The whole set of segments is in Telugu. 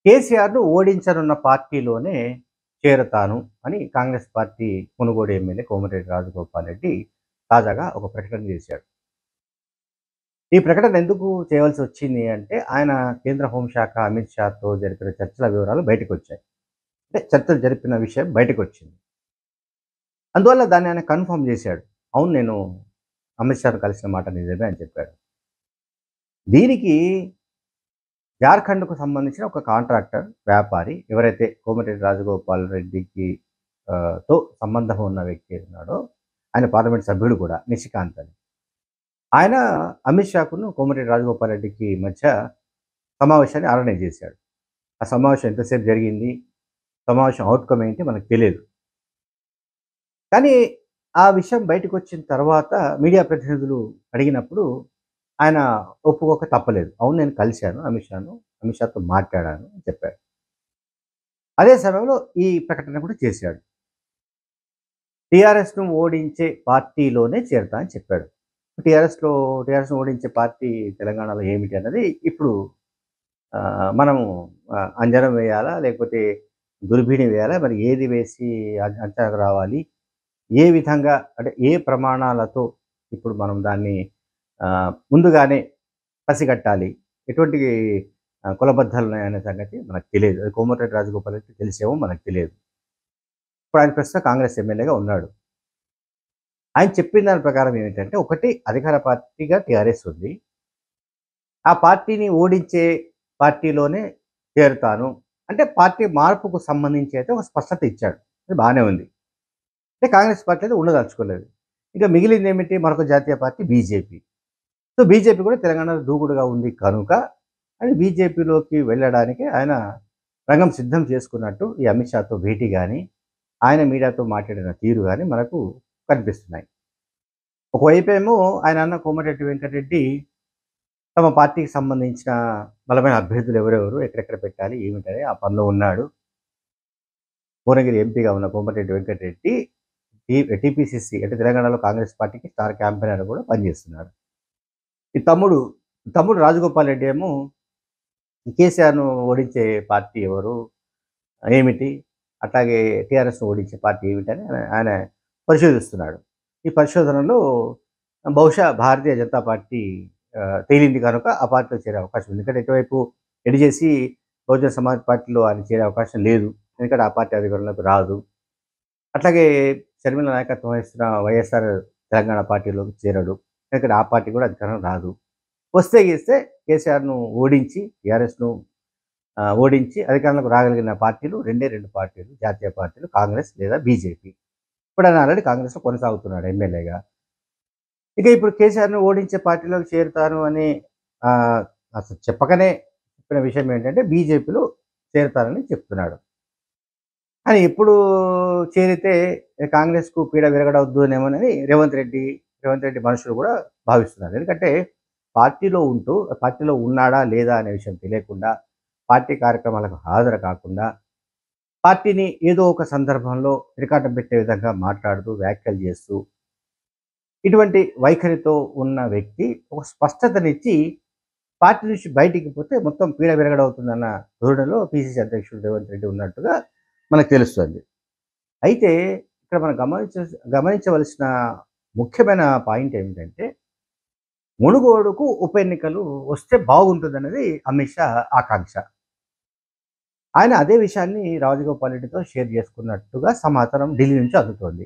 కేసీఆర్ను ఓడించనున్న పార్టీలోనే చేరతాను అని కాంగ్రెస్ పార్టీ కొనుగోడు ఎమ్మెల్యే కోమటిరెడ్డి రాజగోపాల్ రెడ్డి తాజాగా ఒక ప్రకటన చేశాడు ఈ ప్రకటన ఎందుకు చేయవలసి వచ్చింది అంటే ఆయన కేంద్ర హోంశాఖ అమిత్ షాతో జరిపిన చర్చల వివరాలు బయటకు వచ్చాయి అంటే చర్చలు జరిపిన విషయం బయటకు వచ్చింది అందువల్ల దాన్ని ఆయన కన్ఫర్మ్ చేశాడు అవును నేను అమిత్ షాను కలిసిన మాట నిజమే అని చెప్పాడు దీనికి జార్ఖండ్కు సంబంధించిన ఒక కాంట్రాక్టర్ వ్యాపారి ఎవరైతే కోమటిరెడ్డి రాజగోపాల్ రెడ్డికి ఆ, తో సంబంధం ఉన్న వ్యక్తి ఉన్నాడో ఆయన పార్లమెంట్ సభ్యుడు కూడా నిశికాంత్ అని ఆయన అమిత్ షాకును కోమటిరెడ్డి రాజగోపాల్ రెడ్డికి మధ్య సమావేశాన్ని ఆర్గనైజ్ చేశాడు ఆ సమావేశం ఎంతసేపు జరిగింది సమావేశం అవుట్కమ్ ఏంటి మనకు తెలియదు కానీ ఆ విషయం బయటకు వచ్చిన తర్వాత మీడియా ప్రతినిధులు అడిగినప్పుడు ఆయన ఒప్పుకోక తప్పలేదు అవును నేను కలిశాను అమిత్ షాను అమిత్ షాతో మాట్లాడాను అని చెప్పాడు అదే సమయంలో ఈ ప్రకటన కూడా చేశాడు టీఆర్ఎస్ను ఓడించే పార్టీలోనే చేరతా అని చెప్పాడు టీఆర్ఎస్లో టీఆర్ఎస్ను ఓడించే పార్టీ తెలంగాణలో ఏమిటి అన్నది ఇప్పుడు ఆ, మనము ఆ, అంజనం వేయాలా లేకపోతే దుర్బిణి వేయాలా మరి ఏది వేసి అం- అంచనాకు రావాలి ఏ విధంగా అంటే ఏ ప్రమాణాలతో ఇప్పుడు మనం దాన్ని ఆ, ముందుగానే పసిగట్టాలి ఎటువంటి ఆ, కులబద్ధాలు ఉన్నాయనే సంగతి మనకు తెలియదు అది కోమటిరెడ్డి రాజగోపాల్ రెడ్డి తెలిసేమో మనకు తెలియదు ఇప్పుడు ఆయన ప్రస్తుతం కాంగ్రెస్ ఎమ్మెల్యేగా ఉన్నాడు ఆయన చెప్పిన దాని ప్రకారం ఏమిటంటే ఒకటి అధికార పార్టీగా టీఆర్ఎస్ ఉంది ఆ పార్టీని ఓడించే పార్టీలోనే చేరుతాను అంటే పార్టీ మార్పుకు సంబంధించి అయితే ఒక స్పష్టత ఇచ్చాడు అది బాగానే ఉంది అంటే కాంగ్రెస్ పార్టీ అయితే ఉండదలుచుకోలేదు ఇక మిగిలింది ఏమిటి మరొక జాతీయ పార్టీ బీజేపీ సో బీజేపీ కూడా తెలంగాణలో దూకుడుగా ఉంది కనుక ఆయన బీజేపీలోకి వెళ్ళడానికి ఆయన రంగం సిద్ధం చేసుకున్నట్టు ఈ అమిత్ షాతో భేటీ కానీ ఆయన మీడియాతో మాట్లాడిన తీరు కానీ మనకు కనిపిస్తున్నాయి ఒకవైపు ఏమో ఆయన అన్న కోమటిరెడ్డి వెంకటరెడ్డి తమ పార్టీకి సంబంధించిన బలమైన అభ్యర్థులు ఎవరెవరు ఎక్కడెక్కడ పెట్టాలి ఏమిటని ఆ పనిలో ఉన్నాడు భువనగిరి ఎంపీగా ఉన్న కోమటిరెడ్డి వెంకటరెడ్డి టీపీసీసీ అంటే తెలంగాణలో కాంగ్రెస్ పార్టీకి స్టార్ క్యాంపెయినర్ కూడా పనిచేస్తున్నాడు ఈ తమ్ముడు తమ్ముడు రాజగోపాల్ రెడ్డి ఏమో కేసీఆర్ను ఓడించే పార్టీ ఎవరు ఏమిటి అట్లాగే టీఆర్ఎస్ను ఓడించే పార్టీ ఏమిటని ఆయన- ఆయన పరిశోధిస్తున్నాడు ఈ పరిశోధనలో బహుశా భారతీయ జనతా పార్టీ ఆ, తేలింది కనుక ఆ పార్టీలో చేరే అవకాశం ఉంది ఎందుకంటే ఇటువైపు ఎడి చేసి బహుజన సమాజ్ పార్టీలో ఆయన చేరే అవకాశం లేదు ఎందుకంటే ఆ పార్టీ అధికారంలోకి రాదు అట్లాగే షర్మిల నాయకత్వం వహిస్తున్న వైఎస్ఆర్ తెలంగాణ పార్టీలోకి చేరడు ఎందుకంటే ఆ పార్టీ కూడా అధికారం రాదు వస్తే గీస్తే కేసీఆర్ను ఓడించి టీఆర్ఎస్ను ఓడించి అధికారంలోకి రాగలిగిన పార్టీలు రెండే రెండు పార్టీలు జాతీయ పార్టీలు కాంగ్రెస్ లేదా బీజేపీ ఇప్పుడు ఆయన ఆల్రెడీ కాంగ్రెస్లో కొనసాగుతున్నాడు ఎమ్మెల్యేగా ఇక ఇప్పుడు కేసీఆర్ను ఓడించే పార్టీలోకి చేరుతాను అని ఆ, అసలు చెప్పకనే చెప్పిన విషయం ఏంటంటే బీజేపీలో చేరుతానని చెప్తున్నాడు అని ఇప్పుడు చేరితే కాంగ్రెస్కు పీడ విరగడవద్దునేమోనని రేవంత్ రెడ్డి రేవంత్ రెడ్డి మనుషులు కూడా భావిస్తున్నారు ఎందుకంటే పార్టీలో ఉంటూ పార్టీలో ఉన్నాడా లేదా అనే విషయం తెలియకుండా పార్టీ కార్యక్రమాలకు హాజరు కాకుండా పార్టీని ఏదో ఒక సందర్భంలో ఇరకాటం పెట్టే విధంగా మాట్లాడుతూ వ్యాఖ్యలు చేస్తూ ఇటువంటి వైఖరితో ఉన్న వ్యక్తి ఒక స్పష్టతనిచ్చి పార్టీ నుంచి బయటికి పోతే మొత్తం పీడ విరగడవుతుందన్న ధోరణిలో పిసిసి అధ్యక్షుడు రేవంత్ రెడ్డి ఉన్నట్టుగా మనకు తెలుస్తుంది అయితే ఇక్కడ మనం గమనించ గమనించవలసిన ముఖ్యమైన పాయింట్ ఏమిటంటే మునుగోడుకు ఉప ఎన్నికలు వస్తే బాగుంటుందన్నది అమిత్ షా ఆకాంక్ష ఆయన అదే విషయాన్ని రాజగోపాల్ రెడ్డితో షేర్ చేసుకున్నట్టుగా సమాచారం ఢిల్లీ నుంచి అందుతోంది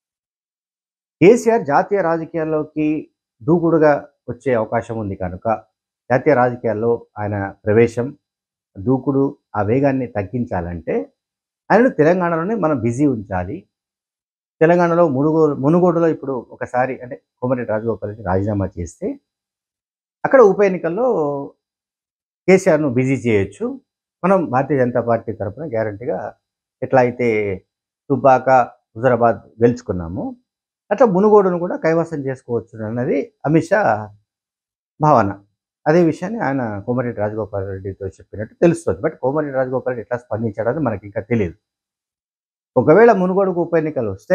కేసీఆర్ జాతీయ రాజకీయాల్లోకి దూకుడుగా వచ్చే అవకాశం ఉంది కనుక జాతీయ రాజకీయాల్లో ఆయన ప్రవేశం దూకుడు ఆ వేగాన్ని తగ్గించాలంటే ఆయనను తెలంగాణలోనే మనం బిజీ ఉంచాలి తెలంగాణలో మునుగో మునుగోడులో ఇప్పుడు ఒకసారి అంటే కోమరెడ్డి రాజగోపాల్ రెడ్డి రాజీనామా చేస్తే అక్కడ ఉప ఎన్నికల్లో కేసీఆర్ను బిజీ చేయొచ్చు మనం భారతీయ జనతా పార్టీ తరఫున గ్యారంటీగా ఎట్లా అయితే తుబాక హుజరాబాద్ గెలుచుకున్నాము అట్లా మునుగోడును కూడా కైవసం చేసుకోవచ్చు అన్నది అమిత్ షా భావన అదే విషయాన్ని ఆయన కోమరెడ్డి రాజగోపాల్ రెడ్డితో చెప్పినట్టు తెలుస్తుంది బట్ కోమరెడ్డి రాజగోపాల్ రెడ్డి ఎట్లా స్పందించాడని మనకి ఇంకా తెలియదు ఒకవేళ మునుగోడుకు ఉప ఎన్నికలు వస్తే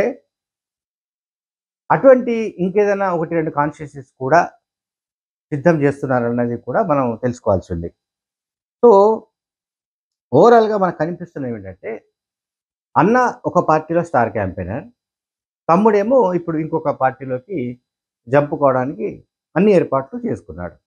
అటువంటి ఇంకేదైనా ఒకటి రెండు కాన్స్టిట్యూన్సీస్ కూడా సిద్ధం చేస్తున్నారన్నది కూడా మనం తెలుసుకోవాల్సి ఉంది సో ఓవరాల్‌గా మనకు కనిపిస్తున్నవి ఏంటంటే, అన్న ఒక పార్టీలో స్టార్ క్యాంపెయినర్. తమ్ముడేమో ఇప్పుడు ఇంకొక పార్టీలోకి జంప్ కావడానికి అన్ని ఏర్పాట్లు చేసుకున్నాడు.